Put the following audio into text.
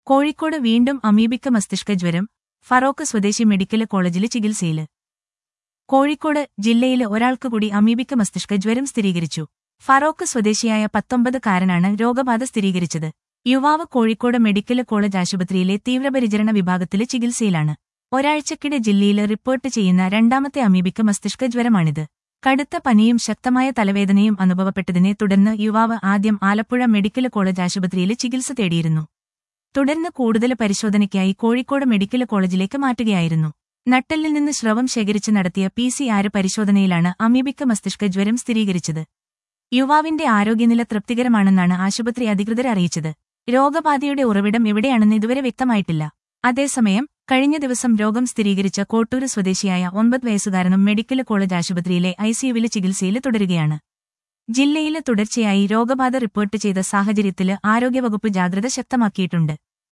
കോഴിക്കോട് വീണ്ടും അമീബിക്ക മസ്തിഷ്ക ജ്വരം ഫറോക്ക് സ്വദേശി മെഡിക്കൽ കോളേജില് ചികിത്സയില് കോഴിക്കോട് ജില്ലയില് ഒരാൾക്ക് കൂടി അമീബിക്ക മസ്തിഷ്ക ജ്വരം സ്ഥിരീകരിച്ചു ഫറോക്ക് സ്വദേശിയായ പത്തൊമ്പതുകാരനാണ് രോഗബാധ സ്ഥിരീകരിച്ചത് യുവാവ് കോഴിക്കോട് മെഡിക്കൽ കോളേജ് ആശുപത്രിയിലെ തീവ്രപരിചരണ വിഭാഗത്തില് ചികിത്സയിലാണ് ഒരാഴ്ചക്കിടെ ജില്ലയിൽ റിപ്പോർട്ട് ചെയ്യുന്ന രണ്ടാമത്തെ അമീബിക്ക മസ്തിഷ്ക ജ്വരമാണിത് കടുത്ത പനിയും ശക്തമായ തലവേദനയും അനുഭവപ്പെട്ടതിനെ തുടർന്ന് യുവാവ് ആദ്യം ആലപ്പുഴ മെഡിക്കൽ കോളേജ് ആശുപത്രിയിൽ ചികിത്സ തേടിയിരുന്നു തുടർന്ന് കൂടുതൽ പരിശോധനയ്ക്കായി കോഴിക്കോട് മെഡിക്കൽ കോളേജിലേക്ക് മാറ്റുകയായിരുന്നു നട്ടെല്ലിൽ നിന്ന് സ്രവം ശേഖരിച്ച് നടത്തിയ പി സി ആറ് പരിശോധനയിലാണ് അമീബിക്ക മസ്തിഷ്ക ജ്വരം സ്ഥിരീകരിച്ചത് യുവാവിന്റെ ആരോഗ്യനില തൃപ്തികരമാണെന്നാണ് ആശുപത്രി അധികൃതർ അറിയിച്ചത് രോഗബാധയുടെ ഉറവിടം എവിടെയാണെന്ന് ഇതുവരെ വ്യക്തമായിട്ടില്ല അതേസമയം കഴിഞ്ഞ ദിവസം രോഗം സ്ഥിരീകരിച്ച കോട്ടൂര് സ്വദേശിയായ ഒൻപത് വയസ്സുകാരനും മെഡിക്കൽ കോളേജ് ആശുപത്രിയിലെ ഐസിയുവിലെ ചികിത്സയിൽ തുടരുകയാണ് ജില്ലയിൽ തുടർച്ചയായി രോഗബാധ റിപ്പോർട്ട് ചെയ്ത സാഹചര്യത്തില് ആരോഗ്യവകുപ്പ് ജാഗ്രത ശക്തമാക്കിയിട്ടുണ്ട്